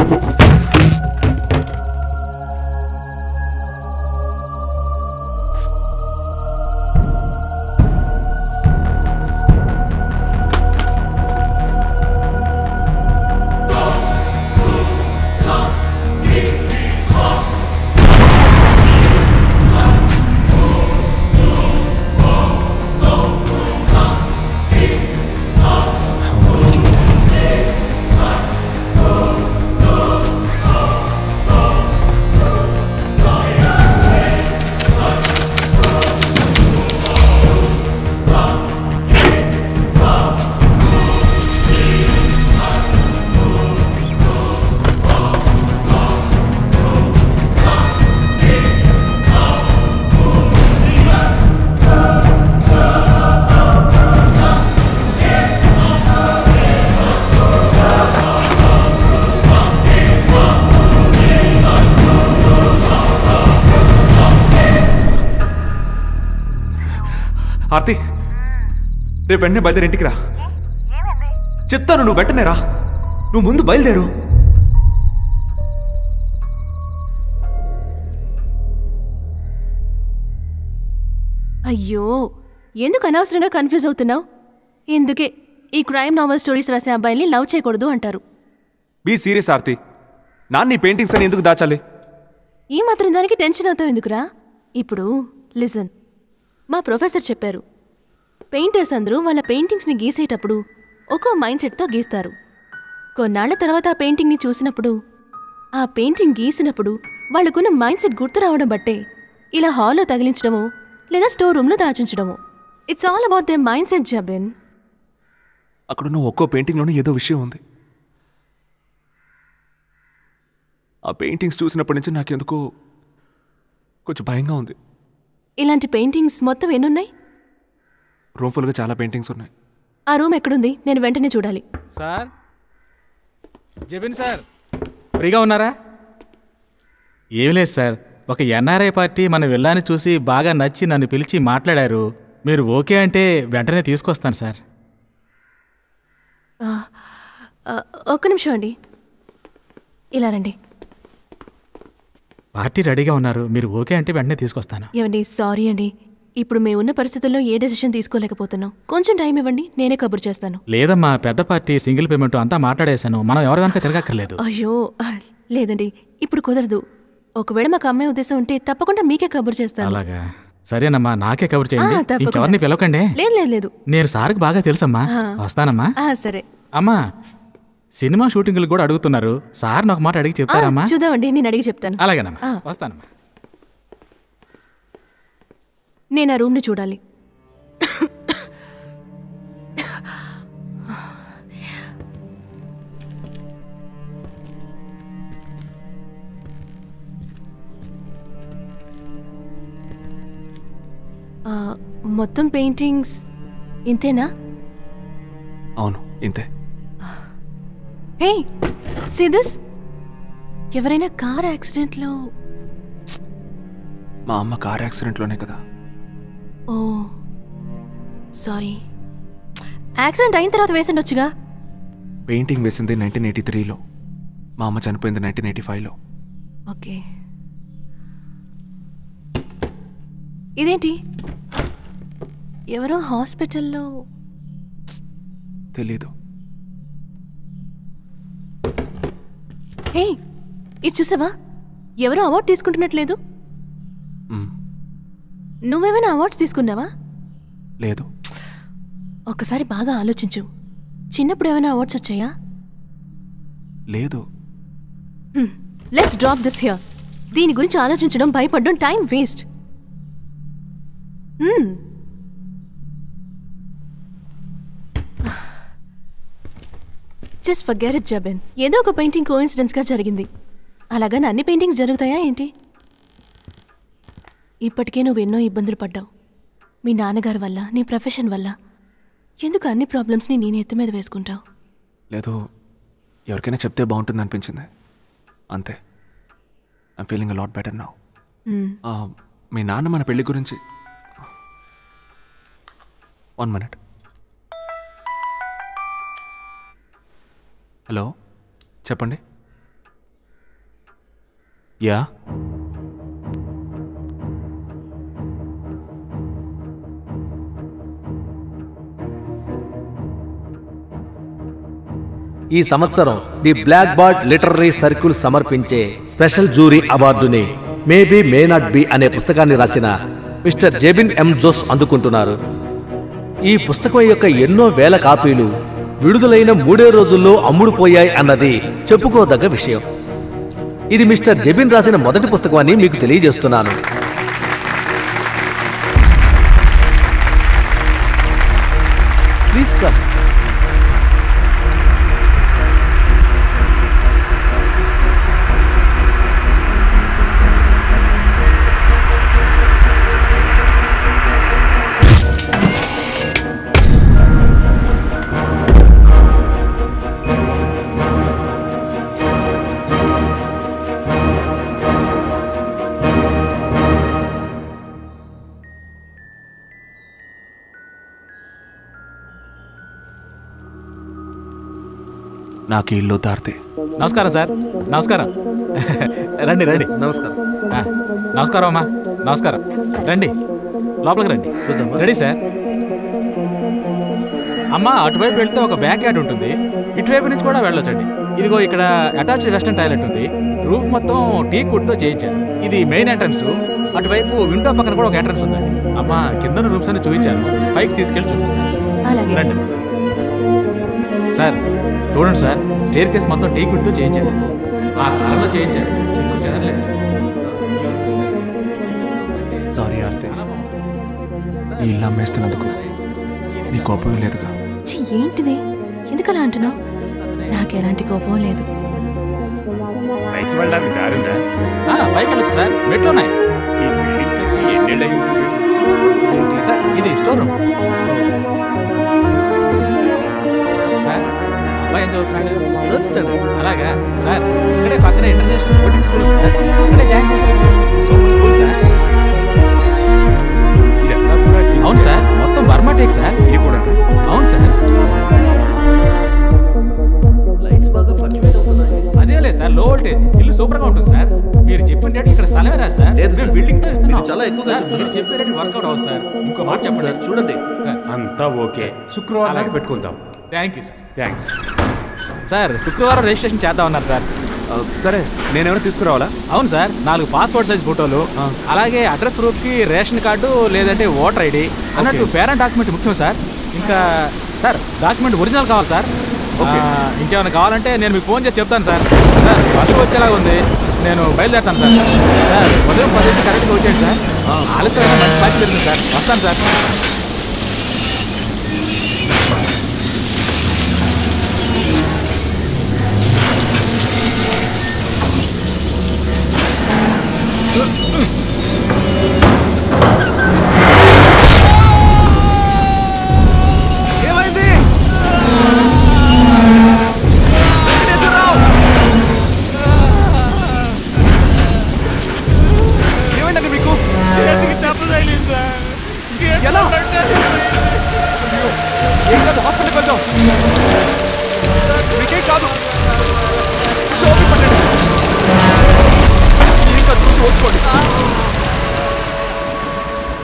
ఆర్తి రేపు వెంటనే బయలుదేరి ఇంటికి రా చెప్తాను నువ్వు వెంటనే రా నువ్వు ముందు బయలుదేరు అయ్యో ఎందుకు అనవసరంగా కన్ఫ్యూజ్ అవుతున్నావు ఎందుకే ఈ క్రైమ్ నావల్ స్టోరీస్ రాసే అబ్బాయిల్ని లవ్ చేయకూడదు అంటారు బీ సీరియస్ ఆర్తి నాన్న నీ పెయింటింగ్స్ అని ఎందుకు దాచాలి ఈ మాత్రం దానికి టెన్షన్ అవుతావు ఎందుకురా ఇప్పుడు లిజన్ మా ప్రొఫెసర్ చెప్పారు పెయింటర్స్ అందరూ వాళ్ళ పెయింటింగ్స్ని గీసేటప్పుడు ఒక్కో మైండ్ సెట్తో గీస్తారు కొన్నాళ్ల తర్వాత ఆ పెయింటింగ్ని చూసినప్పుడు ఆ పెయింటింగ్ గీసినప్పుడు వాళ్ళకున్న మైండ్ సెట్ గుర్తు రావడం బట్టే ఇలా హాల్లో తగిలించడమో లేదా స్టోర్ రూమ్లో దాచుంచడమో it's all about the mind set Jabin అక్కడున్న ఒక్కో పెయింటింగ్లోనూ ఏదో విషయం ఉంది ఆ పెయింటింగ్స్ చూసినప్పటి నుంచి నాకెందుకో కొంచెం భయంగా ఉంది ఇలాంటి పెయింటింగ్స్ మొత్తం ఎన్నున్నాయి రూమ్ ఫుల్గా చాలా పెయింటింగ్స్ ఉన్నాయి ఆ రూమ్ ఎక్కడుంది నేను వెంటనే చూడాలి సార్ జబిన్ సార్ ఫ్రీగా ఉన్నారా ఏం లేదు సార్ ఒక ఎన్ఆర్ఐ పార్టీ మన వెళ్ళాన్ని చూసి బాగా నచ్చి నన్ను పిలిచి మాట్లాడారు మీరు ఓకే అంటే వెంటనే తీసుకొస్తాను సార్ ఆ, ఆ, ఒక్క నిమిషం అండి ఇలా రండి పార్టీ రెడీగా ఉన్నారు మీరు ఓకే అంటే వెంటనే తీసుకొస్తాను ఏమండి సారీ అండి ఇప్పుడు మేము ఉన్న పరిస్థితుల్లో ఏ డెసిషన్ తీసుకోలేకపోతున్నాం కొంచెం టైం ఇవ్వండి నేనే కబురు చేస్తాను లేదమ్మా పెద్ద పార్టీ సింగిల్ పేమెంట్ అంతా మాట్లాడేశాను మనం ఎవరి వెనక తిరగక్కర్లేదు అయ్యో ఆ, లేదండి ఇప్పుడు కుదరదు ఒకవేళ మాకు అమ్మాయి ఉద్దేశం ఉంటే తప్పకుండా మీకే కబురు చేస్తాను అలాగా సరేనమ్మా నాకే కవర్ చేయండి ఆ, తప్పకుండా. ఇంకెవరిని పిలవకండి లేదు లేదు లేదు నేను సార్కి బాగా తెలుసమ్మా ఆ. వస్తానమ్మా ఆ, సరే అమ్మా సినిమా షూటింగ్లు కూడా అడుగుతున్నారు సార్ని ఒక మాట అడిగి ఆ, చెప్తారమ్మా చూద్దామండి నేను అడిగి చెప్తాను అలాగేనమ్మా ఆ. వస్తానమ్మా నేను ఆ రూమ్ని చూడాలి ఆ, మొత్తం పెయింటింగ్స్ ఇంతేనా అవును ఇంతే హే సీ దిస్ ఎవరైనా కార్ యాక్సిడెంట్లో మా అమ్మ కార్ యాక్సిడెంట్లోనే కదా ఓ సారీ యాక్సిడెంట్ అయిన తర్వాత వేసిండొచ్చుగా పెయింటింగ్ వేసింది నైన్టీన్ ఎయిటీ త్రీలో మా అమ్మ చనిపోయింది నైన్టీన్ ఎయిటీ ఫైవ్లో ఓకే ఇదేంటి ఎవరో హాస్పిటల్లో తెలీదు హే ఇది చూసావా ఎవరో అవార్డు తీసుకుంటున్నట్లేదు మ్, నువ్వేమైనా అవార్డ్స్ తీసుకున్నావా లేదు ఒక్కసారి బాగా ఆలోచించు చిన్నప్పుడు ఏమైనా అవార్డ్స్ వచ్చాయా లేదు లెట్స్ డ్రాప్ దిస్ హియర్ దీని గురించి ఆలోచించడం భయపడడం time waste just forget it Jaben ఏదో ఒక పెయింటింగ్ కోఇన్సిడెన్స్గా జరిగింది అలాగని అన్ని పెయింటింగ్స్ జరుగుతాయా ఏంటి ఇప్పటికే నువ్వు ఎన్నో ఇబ్బందులు పడ్డావు మీ నాన్నగారి వల్ల నీ ప్రొఫెషన్ వల్ల ఎందుకు అన్ని ప్రాబ్లమ్స్ని నేను ఎత్తి మీద వేసుకుంటావు లేదు ఎవరికైనా చెప్తే బాగుంటుంది అనిపించింది అంతే I'm feeling a lot better now మీ నాన్న మన పెళ్లి గురించి వన్ మినిట్ హలో చెప్పండి యా ఈ సంవత్సరం the black bird literary circle సమర్పించే స్పెషల్ జూరీ అవార్డుని మేబీ మే నాట్ బి అనే పుస్తకాన్ని రాసిన మిస్టర్ జెబిన్ ఎం జోస్ అందుకుంటున్నారు ఈ పుస్తకం యొక్క ఎన్నో వేల కాపీలు విడుదలైన మూడే రోజుల్లో అమ్ముడుపోయాయి అన్నది చెప్పుకోదగ్గ విషయం ఇది మిస్టర్ జెబిన్ రాసిన మొదటి పుస్తకం అని మీకు తెలియజేస్తున్నాను ప్లీజ్ కమ్ నాకు ఈ ఇల్లు దారితే నమస్కారం సార్ నమస్కారం రండి రండి నమస్కారం ఆ, నమస్కారం అమ్మా నమస్కారం రండి లోపలికి రండి రెడీ సార్ అమ్మా అటువైపు వెళ్తే ఒక బ్యాక్ యార్డ్ ఉంటుంది ఇటువైపు నుంచి కూడా వెళ్ళొచ్చండి ఇదిగో ఇక్కడ అటాచ్డ్ వెస్టర్న్ టాయిలెట్ ఉంది రూఫ్ మొత్తం టీ తో చేయించారు ఇది మెయిన్ ఎంట్రన్స్ అటువైపు విండో పక్కన కూడా ఒక ఎంట్రన్స్ ఉందండి అమ్మా కింద రూమ్స్ అన్ని చూపించాను పైకి తీసుకెళ్ళి చూపిస్తాను అలాగే రండి అమ్మా. సార్ చూడండి సార్ స్టేర్ కేస్ మొత్తం టీ తో చేయించారు ఆ కాలంలో చేయించారు చెక్కు చెదరలేదు సారీ ఆర్తి ఈ ఇల్లు అమ్మేస్తున్నందుకు నీ కోపం లేదుగా ఛీ, ఏంటిది ఎందుకలా అంటున్నావు నాకెలాంటి కోపం లేదు పైకి వెళ్ళడానికి దారుందా ఆ, పైకి వెళ్ళొచ్చు సార్ మెట్లు ఉన్నాయి ఈ బిల్డింగ్ కట్టి ఎన్నేళ్ళై ఉంటుంది సార్ ఇది స్టోర్ రూమ్ సార్ అబ్బాయి ఏం చదువుతున్నాడు నడుస్తాడు అలాగా సార్ ఇక్కడే పక్కనే ఇంటర్నేషనల్ బోర్డింగ్ స్కూల్ ఉంది సార్ అక్కడే జాయిన్ చేసేయచ్చు సూపర్ స్కూల్ సార్ ఇదంతా కూడా టీ- అవును సార్ మొత్తం బర్మా టేక్ సార్ ఇది కూడా అవును సార్ లైట్స్ బాగా ఫ్లక్చువేట్ అవుతున్నాయి అదే లేదు సార్ లో వోల్టేజ్ ఇల్లు సూపర్ గా ఉంటుంది సార్ మీరు చెప్పిన రేటు ఇక్కడ స్థలమే రా సార్ లేదు మేము సార్. బిల్డింగ్ తో ఇస్తున్నాం మీరు చాలా ఎక్కువగా సార్, చెప్తున్నారు. మీరు చెప్పే రేటు వర్కౌట్ అవ్వదు సార్ ఇంకో మాట అవును సార్ చెప్పండి చూడండి సార్ అంతా ఓకే శుక్రవారం అలాగే నాడు పెట్టుకుందాం thank you sir thanks sir శుక్రవారం రిజిస్ట్రేషన్ చేద్దాం అన్నారు సార్ ఆ, సరే నేనేమైనా తీసుకురావాలా అవును సార్ నాలుగు పాస్పోర్ట్ సైజ్ ఫోటోలు అలాగే అడ్రస్ ప్రూఫ్ కి రేషన్ కార్డు లేదంటే ఓటర్ ఐడి అన్నట్టు పేరెంట్ డాక్యుమెంట్ ముఖ్యం సార్ ఇంకా సార్ డాక్యుమెంట్ ఒరిజినల్ కావాలి సార్ ఓకే. ఆ, ఇంకేమైనా కావాలంటే నేను మీకు ఫోన్ చేసి చెప్తాను సార్ సార్ వర్షం వచ్చేలాగా ఉంది నేను బయలుదేరుతాను సార్ సార్ ఉదయం పదిహేను కరెక్ట్గా వచ్చేయండి సార్ ఆలస్యం మంచి పార్టీ జరుగుతుంది సార్ వస్తాను సార్